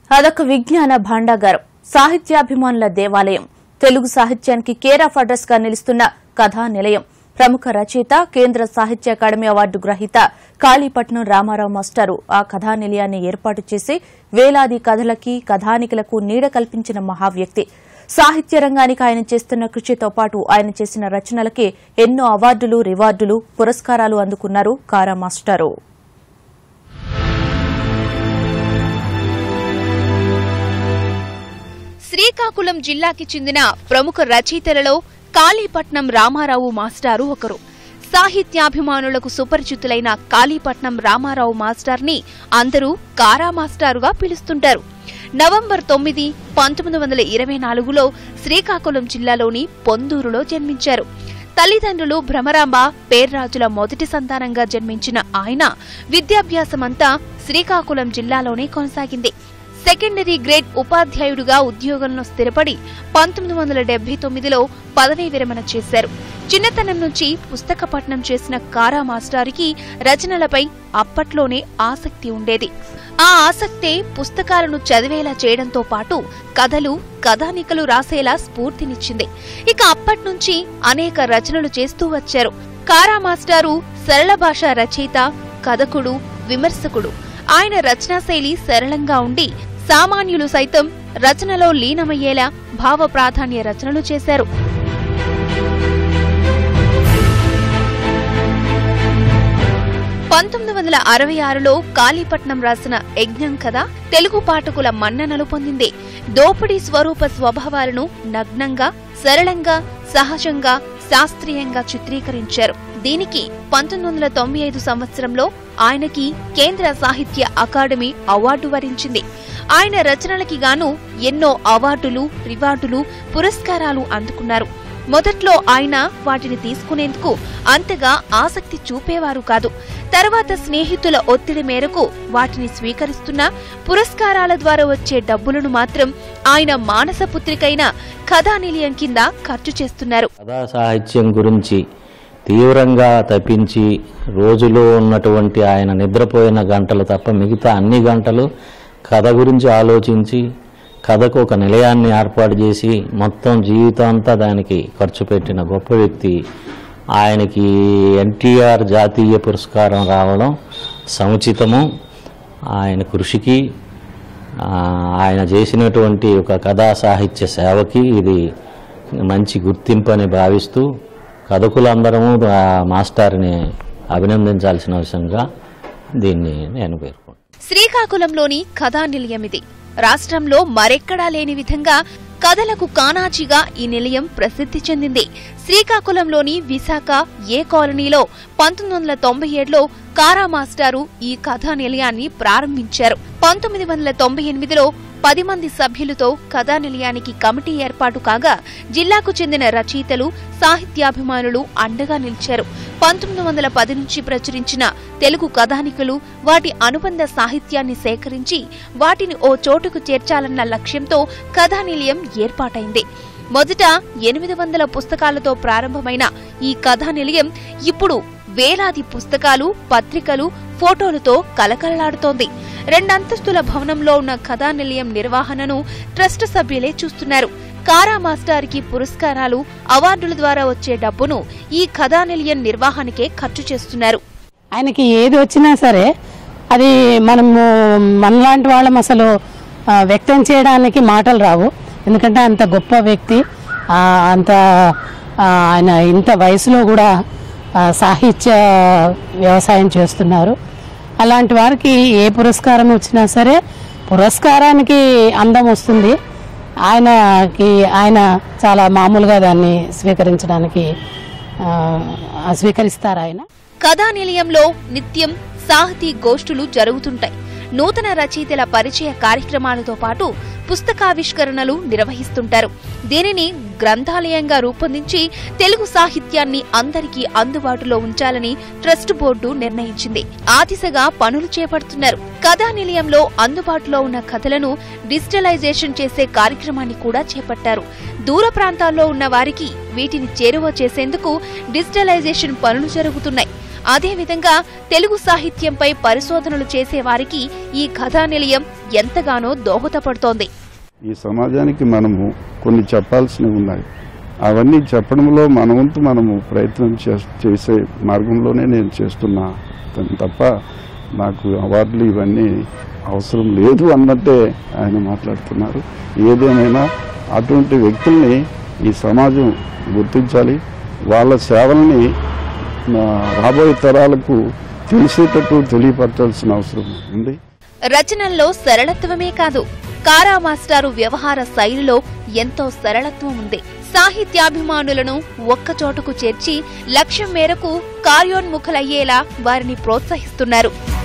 అదొక విజ్ఞాన భాండాగారం సాహిత్యాభిమానుల దేవాలయం తెలుగు సాహిత్యానికి కేర్ ఆఫ్ అడ్రస్ గా నిలుస్తున్న కథా నిలయం ప్రముఖ రచయిత కేంద్ర సాహిత్య అకాడమీ అవార్డు గ్రహీత కాళీపట్నం రామారావు మాస్టారు ఆ కథా నిలయాన్ని ఏర్పాటు చేసి వేలాది కథలకి కథానికలకు నీడ కల్పించిన మహావ్యక్తి సాహిత్య రంగానికి ఆయన చేస్తున్న కృషితో పాటు ఆయన చేసిన రచనలకి ఎన్నో అవార్డులు రివార్డులు పురస్కారాలు అందుకున్నారు కారా మాస్టారు శ్రీకాకుళం జిల్లాకి చెందిన ప్రముఖ రచయితలలో కాళీపట్నం రామారావు మాస్టారు ఒకరు సాహిత్యాభిమానులకు సుపరిచితులైన కాళీపట్నం రామారావు మాస్టార్ని అందరూ కారా మాస్టారుగా పిలుస్తుంటారు నవంబర్ తొమ్మిది పంతొమ్మిది వందల ఇరవై నాలుగులో శ్రీకాకుళం జిల్లాలోని పొందూరులో జన్మించారు తల్లిదండ్రులు భ్రమరాంబ పేర్రాజుల మొదటి సంతానంగా జన్మించిన ఆయన విద్యాభ్యాసమంతా శ్రీకాకుళం జిల్లాలోనే కొనసాగింది సెకండరీ గ్రేడ్ ఉపాధ్యాయుడిగా ఉద్యోగంలో స్థిరపడి పంతొమ్మిది వందల డెబ్బై తొమ్మిదిలో పదవీ విరమణ చేశారు చిన్నతనం నుంచి పుస్తక పఠనం చేసిన కారా మాస్టారికి రచనలపై అప్పట్లోనే ఆసక్తి ఉండేది ఆ ఆసక్తే పుస్తకాలను చదివేలా చేయడంతో పాటు కథలు కథానికలు రాసేలా స్ఫూర్తినిచ్చింది ఇక అప్పట్నుంచి అనేక రచనలు చేస్తూ వచ్చారు కారా మాస్టారు సరళ భాష రచయిత కథకుడు విమర్శకుడు ఆయన రచనా శైలి సరళంగా ఉండి సామాన్యులు సైతం రచనలో లీనమయ్యేలా భావ ప్రాధాన్య రచనలు చేశారు పంతొమ్మిది వందల అరవై ఆరులో కాళీపట్నం రాసిన యజ్ఞం కథ తెలుగు పాఠకుల మన్ననలు పొందింది దోపిడీ స్వరూప స్వభావాలను నగ్నంగా సరళంగా సహజంగా శాస్త్రీయంగా చిత్రీకరించారు దీనికి పంతొమ్మిది వందల తొంభై ఐదు సంవత్సరంలో ఆయనకి కేంద్ర సాహిత్య అకాడమీ అవార్డు వరించింది ఆయన రచనలకి గాను ఎన్నో అవార్డులు రివార్డులు పురస్కారాలు అందుకున్నారు మొదట్లో ఆయన వాటిని తీసుకునేందుకు అంతగా ఆసక్తి చూపేవారు కాదు తర్వాత స్నేహితుల ఒత్తిడి మేరకు వాటిని స్వీకరిస్తున్న పురస్కారాల ద్వారా వచ్చే డబ్బులను మాత్రం ఆయన మానసపుత్రికైన కథానిలయం కింద ఖర్చు చేస్తున్నారు కథా సాహిత్యం గురించి తీవ్రంగా తప్పించి రోజులో ఉన్నటువంటి ఆయన నిద్రపోయిన గంటలు తప్ప మిగతా అన్ని గంటలు కథ గురించి ఆలోచించి కథకు ఒక నిలయాన్ని ఏర్పాటు చేసి మొత్తం జీవితం అంతా దానికి ఖర్చు పెట్టిన గొప్ప వ్యక్తి ఆయనకి ఎన్టీఆర్ జాతీయ పురస్కారం రావడం సముచితము ఆయన కృషికి ఆ, ఆయన చేసినటువంటి ఒక కథా సాహిత్య సేవకి ఇది మంచి గుర్తింపు అని భావిస్తూ కథకులందరము ఆ మాస్టర్ని అభినందించాల్సిన అవసరంగా దీన్ని నేను పేర్కొంటాను శ్రీకాకుళంలోని కథా నిలయం ఇది రాష్ట్రంలో మరెక్కడా లేని విధంగా కథలకు కానాచిగా ఈ నిలయం ప్రసిద్ధి చెందింది శ్రీకాకుళంలోని విశాఖ ఏ కాలనీలో పంతొమ్మిది వందల తొంభై ఏడులో కారా మాస్టారు ఈ కథా నిలయాన్ని ప్రారంభించారు పంతొమ్మిది వందల తొంభై ఎనిమిదిలో పది మంది సభ్యులతో కథా నిలయానికి కమిటీ ఏర్పాటు కాగా జిల్లాకు చెందిన రచయితలు సాహిత్యాభిమానులు అండగా నిలిచారు పంతొమ్మిది వందల పది నుంచి ప్రచురించిన తెలుగు కథానికలు వాటి అనుబంధ సాహిత్యాన్ని సేకరించి వాటిని ఓ చోటుకు చేర్చాలన్న లక్ష్యంతో కథానిలయం ఏర్పాటైంది మొదట ఎనిమిది వందల పుస్తకాలతో ప్రారంభమైన ఈ కథానిలయం ఇప్పుడు వేలాది పుస్తకాలు పత్రికలు ఫోటోలతో కలకలలాడుతోంది రెండంతస్తుల భవనంలో ఉన్న కథానిలయం నిర్వహణను ట్రస్ట్ సభ్యులే చూస్తున్నారు కారా మాస్టార్కి పురస్కారాలు అవార్డుల ద్వారా వచ్చే డబ్బును ఈ కథానిలయం నిర్వహణకే ఖర్చు చేస్తున్నారు ఆయనకి ఏది వచ్చినా సరే అది మనము మనలాంటి వాళ్ళం అసలు ఆ, వ్యక్తం చేయడానికి మాటలు రావు ఎందుకంటే అంత గొప్ప వ్యక్తి ఆ, అంత ఆ, ఆయన ఇంత వయసులో కూడా ఆ, సాహిత్య వ్యవసాయం చేస్తున్నారు అలాంటి వారికి ఏ పురస్కారం వచ్చినా సరే పురస్కారానికి అందం వస్తుంది ఆయనకి ఆయన చాలా మామూలుగా దాన్ని స్వీకరించడానికి ఆ, స్వీకరిస్తారు ఆయన కథా నిలయంలో నిత్యం సాహితీ గోష్ఠులు జరుగుతుంటాయి నూతన రచయితల పరిచయ కార్యక్రమాలతో పాటు పుస్తకావిష్కరణలు నిర్వహిస్తుంటారు దీనిని గ్రంథాలయంగా రూపొందించి తెలుగు సాహిత్యాన్ని అందరికీ అందుబాటులో ఉంచాలని ట్రస్ట్ బోర్డు నిర్ణయించింది ఆ దిశగా పనులు చేపడుతున్నారు కథా నిలయంలో అందుబాటులో ఉన్న కథలను డిజిటలైజేషన్ చేసే కార్యక్రమాన్ని కూడా చేపట్టారు దూర ప్రాంతాల్లో ఉన్న వారికి వీటిని చేరువ చేసేందుకు డిజిటలైజేషన్ పనులు జరుగుతున్నాయి అదేవిధంగా తెలుగు సాహిత్యంపై పరిశోధనలు చేసేవారికి ఈ కథా నిలయం ఎంతగానో దోహదపడుతోంది ఈ సమాజానికి మనము కొన్ని చెప్పాల్సినవి ఉన్నాయి అవన్నీ చెప్పడంలో మన వంతు మనము ప్రయత్నం చేస్- చేసే మార్గంలోనే నేను చేస్తున్నా తప్ప నాకు అవార్డులు ఇవన్నీ అవసరం లేదు అన్నట్టే ఆయన మాట్లాడుతున్నారు ఏదేమైనా అటువంటి వ్యక్తుల్ని ఈ సమాజం గుర్తించాలి వాళ్ళ సేవల్ని ఆ, రాబోయే తరాలకు తెలిసేటట్టు తెలియపరచాల్సిన అవసరం ఉంది రచనల్లో సరళత్వమే కాదు కారా మాస్టారు వ్యవహార శైలిలో ఎంతో సరళత్వం ఉంది సాహిత్యాభిమానులను ఒక్కచోటుకు చేర్చి లక్ష్యం మేరకు కార్యోన్ముఖులయ్యేలా వారిని ప్రోత్సహిస్తున్నారు